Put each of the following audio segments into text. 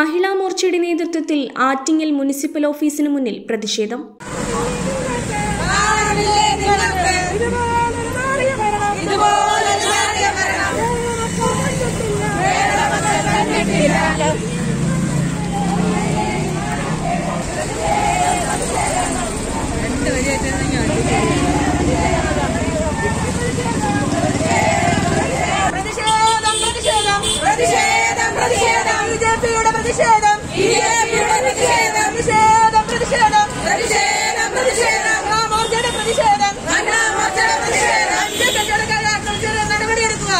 മഹിളാ മോർച്ചയുടെ നേതൃത്വത്തിൽ ആറ്റിങ്ങൽ മുനിസിപ്പൽ ഓഫീസിന് മുന്നിൽ പ്രതിഷേധം പ്രതിഷേധം പ്രതിഷേധം പ്രതിഷേധം പ്രതിഷേധം ബിജെപിയുടെ പ്രതിഷേധം ബിജെപിയുടെ പ്രതിഷേധം പ്രതിഷേധം പ്രതിഷേധം പ്രതിഷേധം പ്രതിഷേധം ആ മോർച്ചയുടെ പ്രതിഷേധം അണ്ണാ മോർച്ചയുടെ പ്രതിഷേധം കച്ചവടക്കാരെ നടപടിയെടുക്കുക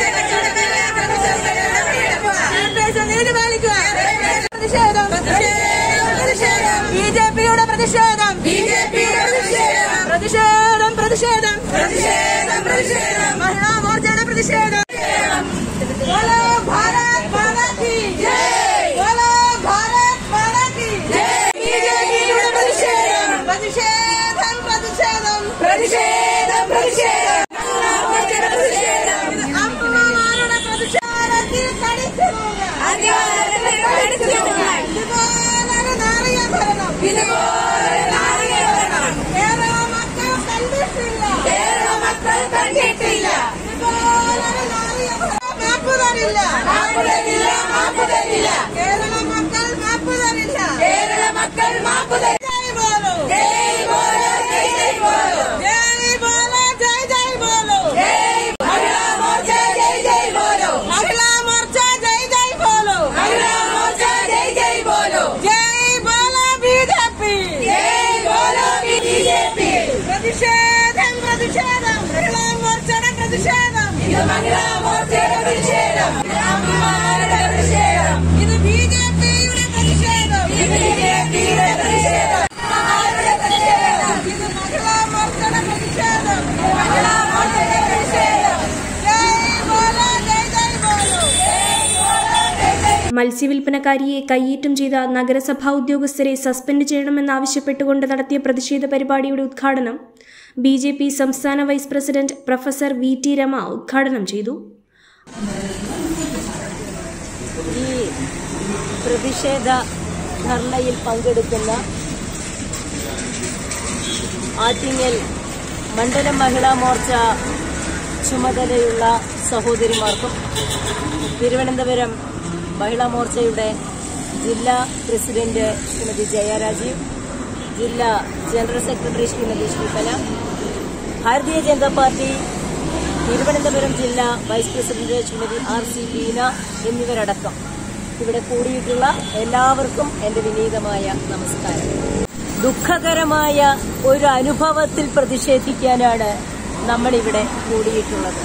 നടപടിയെടുക്കുക നീതി പാലിക്കുക പ്രതിഷേധം പ്രതിഷേധം ബിജെപിയുടെ പ്രതിഷേധം ബിജെപിയുടെ പ്രതിഷേധം പ്രതിഷേധം പ്രതിഷേധം പ്രതിഷേധം പ്രതിഷേധം മഹിളാ മോർച്ചയുടെ പ്രതിഷേധം बोलो भारत माता की जय बोलो भारत माता की जय ബിജെപിയുടെ പ്രതിഷേധം പ്രതിഷേധം പ്രതിഷേധം പ്രതിഷേധം പ്രതിഷേധം മോർച്ചയുടെ പ്രതിഷേധം അമ്മമാരുടെ പ്രതിഷേധത്തിൽ കടിച്ചു അധികാരത്തിൽ കടിച്ചു ഇതുപോലെ നാറിയ ഭരണം ഇതുപോലെ നാറിയ ഭരണം കേരള മക്കൾ കണ്ടിട്ടില്ല കേരള മക്കൾ കണ്ടിട്ടില്ല ഇതുപോലെ നാറിയ ഭരണം മാപ്പ് തരില്ല മാപ്പ് തരില്ല മാപ്പ് തരില്ല കേരള മക്കൾ മാപ്പ് തരില്ല കേരള മക്കൾ മാപ്പ് തരില്ല ജയ് ബോലോ ജയ് ബോലോ ജയ് ബോലോ ജയ് ജയ് ബോലോ ജയ് ബോലോ ജയ് മഹിളാ മോർച്ച ജയ് ജയ് ബോലോ മഹിളാ മോർച്ച ജയ് ജയ് ബോലോ മഹിളാ മോർച്ച ജയ് ജയ് ബോലോ ജയ് ബോലോ ബിജെപി ജയ് ബോലോ ബിജെപി പ്രതിഷേധം പ്രതിഷേധം മഹിളാ മോർച്ചയുടെ പ്രതിഷേധം ഇത് മഹിളാ മോർച്ചയുടെ പ്രതിഷേധം അമ്മമാരുടെ പ്രതിഷേധം ഇത് ബിജെപിയുടെ പ്രതിഷേധം ഇത് ബിജെപിയുടെ പ്രതിഷേധം അമ്മമാരുടെ പ്രതിഷേധം ഇത് മഹിളാ മോർച്ചയുടെ പ്രതിഷേധം മഹിളാ മോർച്ചയുടെ പ്രതിഷേധം ജയ് ബോലോ ജയ് ജയ് ബോലോ ജയ് ബോലോ ജയ് ജയ് മത്സ്യവില്പനക്കാരിയെ കയ്യേറ്റം ചെയ്ത നഗരസഭാ ഉദ്യോഗസ്ഥരെ സസ്പെൻഡ് ചെയ്യണമെന്നാവശ്യപ്പെട്ടുകൊണ്ട് നടത്തിയ പ്രതിഷേധ പരിപാടിയുടെ ഉദ്ഘാടനം ബി ജെ പി സംസ്ഥാന vice president professor V T Rama ഉദ്ഘാടനം ചെയ്തു ഈ പ്രതിഷേധ ധർണയിൽ പങ്കെടുക്കുന്ന ആറ്റിങ്ങൽ മണ്ഡലം മഹിളാ മോർച്ച ചുമതലയുള്ള സഹോദരിമാർക്കും തിരുവനന്തപുരം മഹിളാ മോർച്ചയുടെ ജില്ലാ പ്രസിഡന്റ് ശ്രീമതി ജയരാജീവ് ജില്ലാ ജനറൽ സെക്രട്ടറി ശ്രീമതി ശ്രീകല ഭാരതീയ ജനതാ പാർട്ടി തിരുവനന്തപുരം ജില്ലാ vice president Shrimati R C Beena എന്നിവരടക്കം ഇവിടെ കൂടിയിട്ടുള്ള എല്ലാവർക്കും എന്റെ വിനീതമായ നമസ്കാരം ദുഃഖകരമായ ഒരു അനുഭവത്തിൽ പ്രതിഷേധിക്കാനാണ് നമ്മളിവിടെ കൂടിയിട്ടുള്ളത്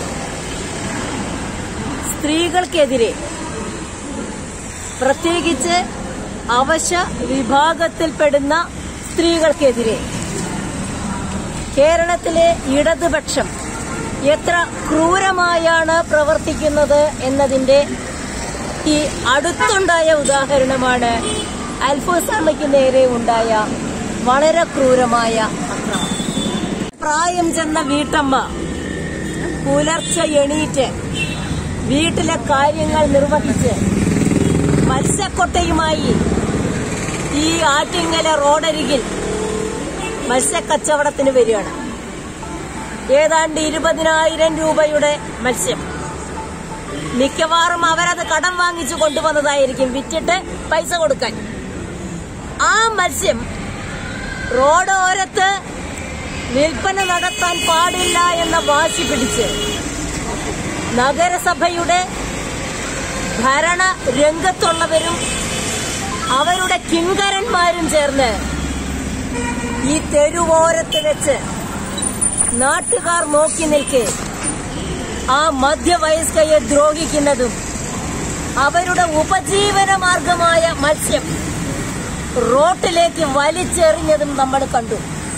സ്ത്രീകൾക്കെതിരെ പ്രത്യേകിച്ച് അവശ വിഭാഗത്തിൽപ്പെടുന്ന സ്ത്രീകൾക്കെതിരെ കേരളത്തിലെ ഇടതുപക്ഷം എത്ര ക്രൂരമായാണ് പ്രവർത്തിക്കുന്നത് എന്നതിന്റെ ഈ അടുത്തുണ്ടായ ഉദാഹരണമാണ് അൽഫോസാമയ്ക്ക് നേരെ ഉണ്ടായ വളരെ ക്രൂരമായ അക്രമം പ്രായം ചെന്ന വീട്ടമ്മ പുലർച്ചെ എണീറ്റ് വീട്ടിലെ കാര്യങ്ങൾ നിർവഹിച്ച് മത്സ്യക്കൊട്ടയുമായി ഈ ആറ്റിങ്ങല റോഡരികിൽ മത്സ്യക്കച്ചവടത്തിന് വരികയാണ് ഏതാണ്ട് ഇരുപതിനായിരം രൂപയുടെ മത്സ്യം മിക്കവാറും അവരത് കടം വാങ്ങിച്ചു കൊണ്ടുവന്നതായിരിക്കും വിറ്റിട്ട് പൈസ കൊടുക്കാൻ ആ മത്സ്യം റോഡോരത്ത് വിൽപ്പന നടത്താൻ പാടില്ല എന്ന വാശി പിടിച്ച് നഗരസഭയുടെ ഭരണ രംഗത്തുള്ളവരും അവരുടെ കിങ്കരന്മാരും ചേർന്ന് ഈ തെരുവോരത്ത് വെച്ച് നാട്ടുകാർ നോക്കി നിൽക്കെ ആ മധ്യവയസ്കയെ ദ്രോഹിക്കുന്നതും അവരുടെ ഉപജീവന മാർഗമായ മത്സ്യം റോട്ടിലേക്ക് വലിച്ചെറിഞ്ഞതും നമ്മൾ കണ്ടു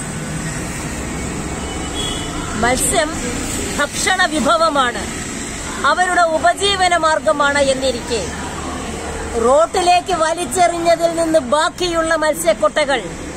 മത്സ്യം ഭക്ഷണ വിഭവമാണ് അവരുടെ ഉപജീവന മാർഗമാണ് എന്നിരിക്കെ റോട്ടിലേക്ക് വലിച്ചെറിഞ്ഞതിൽ നിന്ന് ബാക്കിയുള്ള മത്സ്യക്കൊട്ടകൾ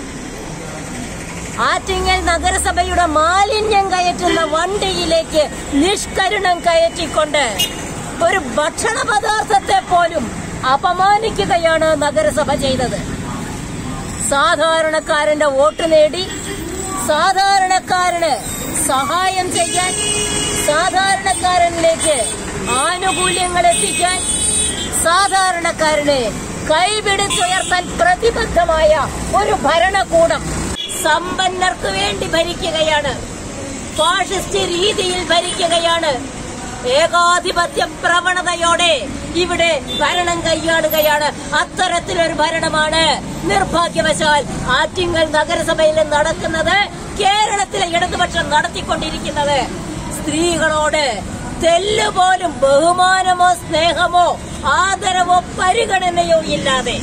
ആറ്റിങ്ങൽ നഗരസഭയുടെ മാലിന്യം കയറ്റുന്ന വണ്ടിയിലേക്ക് നിഷ്കരുണം കയറ്റിക്കൊണ്ട് ഒരു ഭക്ഷണ പദാർത്ഥത്തെ പോലും അപമാനിക്കുകയാണ് നഗരസഭ ചെയ്തത് സാധാരണക്കാരന്റെ വോട്ട് നേടി സാധാരണക്കാരന് സഹായം ചെയ്യാൻ സാധാരണക്കാരനിലേക്ക് ആനുകൂല്യങ്ങൾ എത്തിക്കാൻ സാധാരണക്കാരനെ കൈപിടിച്ചുയർത്താൻ പ്രതിബദ്ധമായ ഒരു ഭരണകൂടം സമ്പന്നർക്ക് വേണ്ടി ഭരിക്കുകയാണ് ഫാഷിസ്റ്റ് രീതിയിൽ ഭരിക്കുകയാണ് ഏകാധിപത്യ പ്രവണതയോടെ ഇവിടെ ഭരണം കൈയാളുകയാണ് അത്തരത്തിലൊരു ഭരണമാണ് നിർഭാഗ്യവശാൽ ആറ്റിങ്ങൽ നഗരസഭയിൽ നടക്കുന്നത് കേരളത്തിലെ ഇടതുപക്ഷം നടത്തിക്കൊണ്ടിരിക്കുന്നത് സ്ത്രീകളോട് തെല്ലുപോലും ബഹുമാനമോ സ്നേഹമോ ആദരവോ പരിഗണനയോ ഇല്ലാതെ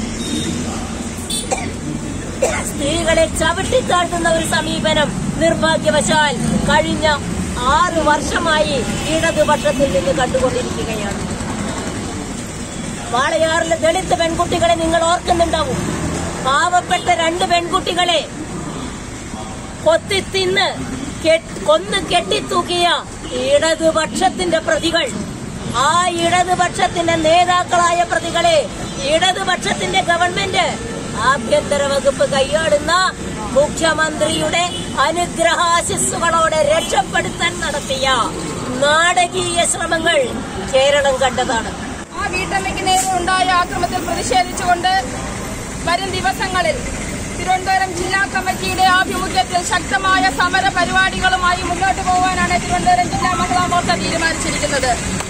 സ്ത്രീകളെ ചവിട്ടിത്താഴ്ത്തുന്ന ഒരു സമീപനം നിർഭാഗ്യവശാൽ കഴിഞ്ഞ ആറു വർഷമായി ഇടതുപക്ഷത്തിൽ നിന്ന് കണ്ടുകൊണ്ടിരിക്കുകയാണ് വാളയാറിലെ ദളിത് പെൺകുട്ടികളെ നിങ്ങൾ ഓർക്കുന്നുണ്ടാവും പാവപ്പെട്ട രണ്ട് പെൺകുട്ടികളെ കൊത്തിത്തിന്ന് കെ- കൊന്ന് കെട്ടിത്തൂക്കിയ ഇടതുപക്ഷത്തിന്റെ പ്രതികൾ ആ ഇടതുപക്ഷത്തിന്റെ നേതാക്കളായ പ്രതികളെ ഇടതുപക്ഷത്തിന്റെ ഗവൺമെന്റ് ആഭ്യന്തര വകുപ്പ് കൈയാടുന്ന മുഖ്യമന്ത്രിയുടെ അനുഗ്രഹാശിസ്സുകളോടെ രക്ഷപ്പെടുത്താൻ നടത്തിയ നാടകീയ ശ്രമങ്ങൾ കേരളം കണ്ടതാണ് ആ വീട്ടമ്മയ്ക്ക് നേരെ ഉണ്ടായ ആക്രമത്തിൽ പ്രതിഷേധിച്ചുകൊണ്ട് വരും ദിവസങ്ങളിൽ തിരുവനന്തപുരം ജില്ലാ കമ്മിറ്റിയുടെ ആഭിമുഖ്യത്തിൽ ശക്തമായ സമര പരിപാടികളുമായി മുന്നോട്ട് പോകാനാണ് തിരുവനന്തപുരം ജില്ലാ മഹിളാ മോർച്ച തീരുമാനിച്ചിരിക്കുന്നത്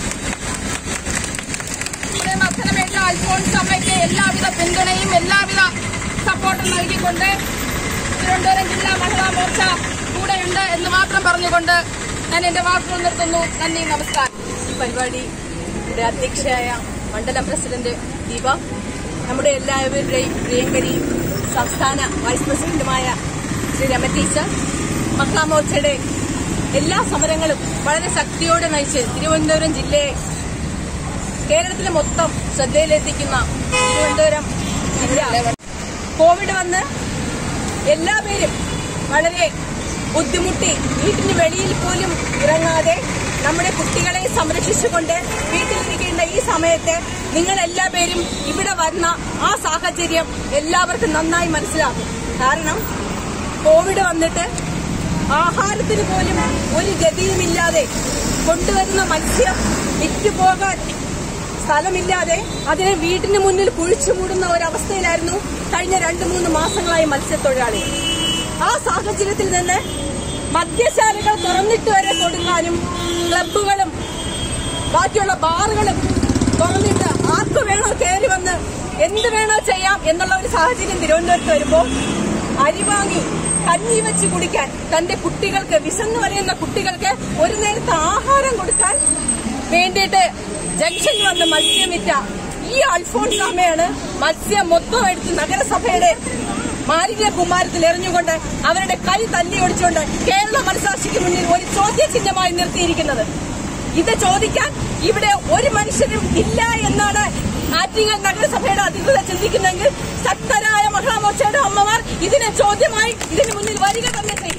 ഇവിടെ മത്തനമേട്ട അൽഫോൺസ് അമ്മയ്ക്ക് എല്ലാവിധ പിന്തുണയും എല്ലാവിധ സപ്പോർട്ടും നൽകിക്കൊണ്ട് തിരുവനന്തപുരം ജില്ലാ മഹിളാ മോർച്ച കൂടെയുണ്ട് എന്ന് മാത്രം പറഞ്ഞുകൊണ്ട് ഞാൻ എന്റെ വാക്കുകൾ നിർത്തുന്നു നന്ദി നമസ്കാരം ഈ പരിപാടിയുടെ അധ്യക്ഷയായ മണ്ഡലം പ്രസിഡന്റ് ദീപ നമ്മുടെ എല്ലാവരുടെയും പ്രിയങ്കരി സംസ്ഥാന വൈസ് പ്രസിഡന്റുമായ ശ്രീ രമ ടീച്ചർ മഹിളാ മോർച്ചയുടെ എല്ലാ സമരങ്ങളും വളരെ ശക്തിയോടെ നയിച്ച് തിരുവനന്തപുരം ജില്ലയെ കേരളത്തിലെ മൊത്തം ശ്രദ്ധയിലെത്തിക്കുന്ന തിരുവനന്തപുരം ജില്ല കോവിഡ് വന്ന് എല്ലാ പേരും വളരെ ബുദ്ധിമുട്ടി വീട്ടിന് വെളിയിൽ പോലും ഇറങ്ങാതെ നമ്മുടെ കുട്ടികളെ സംരക്ഷിച്ചുകൊണ്ട് വീട്ടിലിരിക്കേണ്ട ഈ സമയത്ത് നിങ്ങൾ എല്ലാ പേരും ഇവിടെ വരുന്ന ആ സാഹചര്യം എല്ലാവർക്കും നന്നായി മനസ്സിലാകും കാരണം കോവിഡ് വന്നിട്ട് ആഹാരത്തിന് പോലും ഒരു ഗതിയുമില്ലാതെ കൊണ്ടുവരുന്ന മത്സ്യം വിറ്റുപോകാൻ സ്ഥലമില്ലാതെ അതിനെ വീടിന് മുന്നിൽ കുഴിച്ചു മൂടുന്ന ഒരവസ്ഥയിലായിരുന്നു കഴിഞ്ഞ രണ്ട് മൂന്ന് മാസങ്ങളായി മത്സ്യത്തൊഴിലാളികൾ ആ സാഹചര്യത്തിൽ നിന്ന് മദ്യശാലകൾ തുറന്നിട്ട് വരെ കൊടുക്കാനും ക്ലബുകളും ബാക്കിയുള്ള ബാറുകളും തുറന്നിട്ട് ആർക്ക് വേണോ കയറി വന്ന് എന്ത് വേണോ ചെയ്യാം എന്നുള്ള ഒരു സാഹചര്യം തിരുവനന്തപുരത്ത് വരുമ്പോൾ അരി വാങ്ങി കഞ്ഞി വെച്ച് കുടിക്കാൻ തന്റെ കുട്ടികൾക്ക് വിശന്നു വലയുന്ന കുട്ടികൾക്ക് ഒരു നേരത്തെ ആഹാരം കൊടുക്കാൻ വേണ്ടിയിട്ട് ജംഗ്ഷനിൽ വന്ന് മത്സ്യം വിറ്റ ഈ അൽഫോൺസാമയാണ് മത്സ്യം മൊത്തം എടുത്ത് നഗരസഭയുടെ മാലിന്യ കുമാരത്തിൽ എറിഞ്ഞുകൊണ്ട് അവരുടെ കൈ തല്ലി ഒടിച്ചുകൊണ്ട് കേരള മനസാക്ഷിക്ക് മുന്നിൽ ഒരു ചോദ്യചിഹ്നമായി നിർത്തിയിരിക്കുന്നത് ഇത് ചോദിക്കാൻ ഇവിടെ ഒരു മനുഷ്യരും ഇല്ല എന്നാണ് ആറ്റിങ്ങൽ നഗരസഭയുടെ അധികൃതർ ചിന്തിക്കുന്നെങ്കിൽ ശക്തരായ മഹാമോർച്ചയുടെ അമ്മമാർ ഇതിനെ ചോദ്യമായി ഇതിന് മുന്നിൽ വരിക തന്നെ ചെയ്യും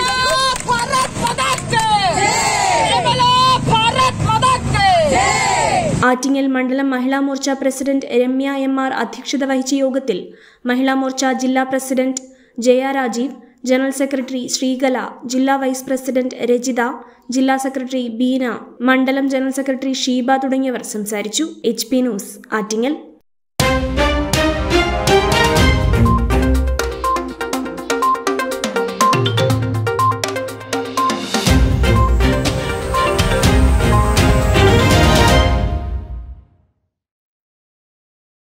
ആറ്റിങ്ങൽ മണ്ഡലം Mahila Morcha president Ramya M R അധ്യക്ഷത വഹിച്ച യോഗത്തിൽ മഹിളാ മോർച്ച ജില്ലാ president Jaya Rajeev general secretary Sreekala ജില്ലാ വൈസ് പ്രസിഡന്റ് രജിത ജില്ലാ സെക്രട്ടറി ബീന മണ്ഡലം ജനറൽ സെക്രട്ടറി ഷീബ തുടങ്ങിയവർ സംസാരിച്ചു എച്ച് പി ന്യൂസ് ആറ്റിങ്ങൽ